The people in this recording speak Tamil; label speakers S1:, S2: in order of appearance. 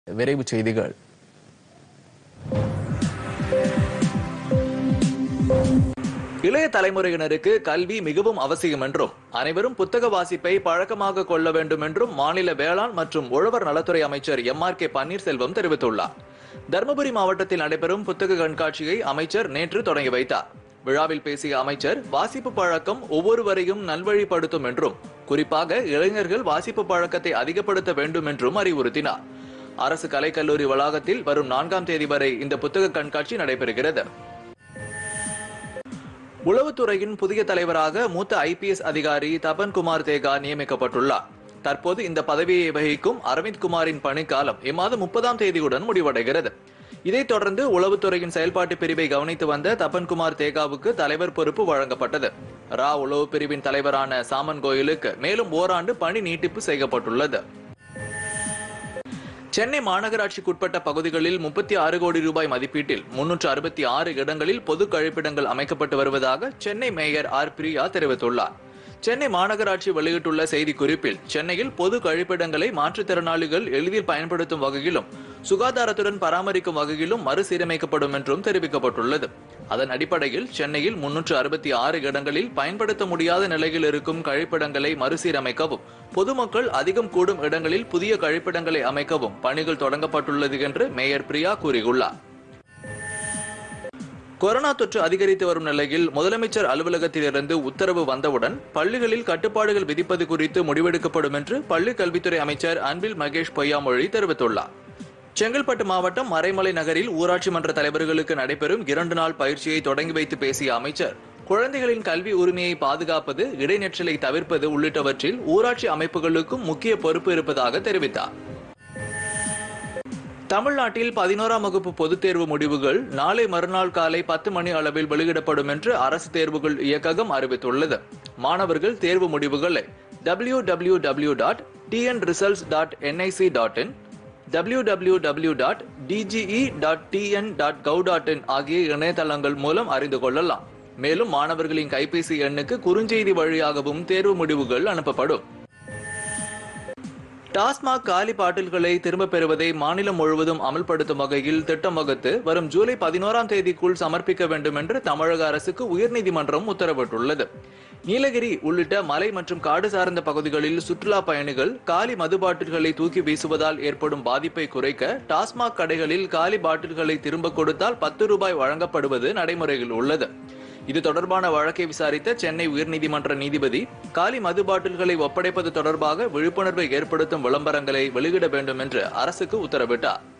S1: விரைவு செய்திகள்
S2: இளைய தலைமுறையினருக்கு கல்வி மிகவும் அவசியம் என்றும் அனைவரும் புத்தக வாசிப்பை பழக்கமாக கொள்ள வேண்டும் என்றும் மாநில வேளாண் மற்றும் உழவர் நலத்துறை அமைச்சர் எம் ஆர் கே பன்னீர்செல்வம் தெரிவித்துள்ளார் தருமபுரி மாவட்டத்தில் நடைபெறும் புத்தக கண்காட்சியை அமைச்சர் நேற்று தொடங்கி வைத்தார் விழாவில் பேசிய அமைச்சர் வாசிப்பு பழக்கம் ஒவ்வொருவரையும் நல்வழிப்படுத்தும் என்றும் குறிப்பாக இளைஞர்கள் வாசிப்பு பழக்கத்தை அதிகப்படுத்த வேண்டும் என்றும் அறிவுறுத்தினார் அரசு கலைக்கல்லூரி வளாகத்தில் வரும் நான்காம் தேதி வரை இந்த புத்தக கண்காட்சி நடைபெறுகிறது உளவுத்துறையின் புதிய தலைவராக மூத்த ஐபிஎஸ் அதிகாரி தபன்குமார் தேகா நியமிக்கப்பட்டுள்ளார் தற்போது இந்த பதவியை வகிக்கும் அரவிந்த் குமாரின் பணிக்காலம் இம்மாதம் முப்பதாம் தேதியுடன் முடிவடைகிறது இதைத் தொடர்ந்து உளவுத்துறையின் செயல்பாட்டு பிரிவை கவனித்து வந்த தபன்குமார் தேகாவுக்கு தலைவர் பொறுப்பு வழங்கப்பட்டது ரா உளவு பிரிவின் தலைவரான சாமன் கோயிலுக்கு மேலும் ஓராண்டு பணி நீட்டிப்பு செய்யப்பட்டுள்ளது சென்னை மாநகராட்சிக்குட்பட்ட பகுதிகளில் முப்பத்தி ஆறு கோடி ரூபாய் மதிப்பீட்டில் முன்னூற்று அறுபத்தி ஆறு இடங்களில் பொது கழிப்பிடங்கள் அமைக்கப்பட்டு வருவதாக சென்னை மேயர் ஆர் பிரியா தெரிவித்துள்ளார் சென்னை மாநகராட்சி வெளியிட்டுள்ள செய்திக்குறிப்பில் சென்னையில் பொது கழிப்பிடங்களை மாற்றுத்திறனாளிகள் எளிதில் பயன்படுத்தும் வகையிலும் சுகாதாரத்துடன் பராமரிக்கும் வகையிலும் மறுசீரமைக்கப்படும் என்றும் தெரிவிக்கப்பட்டுள்ளது அதன் அடிப்படையில் சென்னையில் முன்னூற்று அறுபத்தி ஆறு இடங்களில் பயன்படுத்த முடியாத நிலையில் இருக்கும் கழிப்பிடங்களை மறுசீரமைக்கவும் பொதுமக்கள் அதிகம் கூடும் இடங்களில் புதிய கழிப்பிடங்களை அமைக்கவும் பணிகள் தொடங்கப்பட்டுள்ளது என்று மேயர் பிரியா கூறியுள்ளார் கொரோனா தொற்று அதிகரித்து வரும் நிலையில் முதலமைச்சர் அலுவலகத்திலிருந்து உத்தரவு வந்தவுடன் பள்ளிகளில் கட்டுப்பாடுகள் விதிப்பது குறித்து முடிவெடுக்கப்படும் என்று பள்ளிக் கல்வித்துறை அமைச்சர் அன்பில் மகேஷ் பொய்யாமொழி தெரிவித்துள்ளார் செங்கல்பட்டு மாவட்டம் மறைமலை நகரில் ஊராட்சி மன்ற தலைவர்களுக்கு நடைபெறும் இரண்டு நாள் பயிற்சியை தொடங்கி வைத்து பேசிய அமைச்சர் குழந்தைகளின் கல்வி உரிமையை பாதுகாப்பது இடைநிற்றலை தவிர்ப்பது உள்ளிட்டவற்றில் ஊராட்சி அமைப்புகளுக்கும் முக்கிய பொறுப்பு இருப்பதாக தெரிவித்தார் தமிழ்நாட்டில் பதினோராம் வகுப்பு பொதுத் தேர்வு முடிவுகள் நாளை மறுநாள் காலை பத்து மணி அளவில் வெளியிடப்படும் என்று அரசு தேர்வுகள் இயக்ககம் அறிவித்துள்ளது மாணவர்கள் தேர்வு முடிவுகளை W W W dot TN results dot NIC dot in W W W dot DGE dot TN dot gov dot in ஆகிய இணையதளங்கள் மூலம் அறிந்து கொள்ளலாம் மேலும் மாணவர்களின் கைபேசி எண்ணுக்கு குறுஞ்செய்தி வழியாகவும் தேர்வு முடிவுகள் அனுப்பப்படும் டாஸ்மாக் காலி பாட்டில்களை திரும்பப் பெறுவதை மாநிலம் முழுவதும் அமல்படுத்தும் வகையில் திட்டம் வகுத்து வரும் ஜூலை பதினோராம் தேதிக்குள் சமர்ப்பிக்க வேண்டும் என்று தமிழக அரசுக்கு உயர்நீதிமன்றம் உத்தரவிட்டுள்ளது நீலகிரி உள்ளிட்ட மலை மற்றும் காடு சார்ந்த பகுதிகளில் சுற்றுலா பயணிகள் காலி மது பாட்டில்களை தூக்கி வீசுவதால் ஏற்படும் பாதிப்பை குறைக்க டாஸ்மாக் கடைகளில் காலி பாட்டில்களை திரும்ப கொடுத்தால் பத்து ரூபாய் வழங்கப்படுவது நடைமுறையில் உள்ளது இது தொடர்பான வழக்கை விசாரித்த சென்னை உயர்நீதிமன்ற நீதிபதி காலி மது பாட்டில்களை ஒப்படைப்பது தொடர்பாக விழிப்புணர்வை ஏற்படுத்தும் விளம்பரங்களை வெளியிட வேண்டும் என்று அரசுக்கு உத்தரவிட்டார்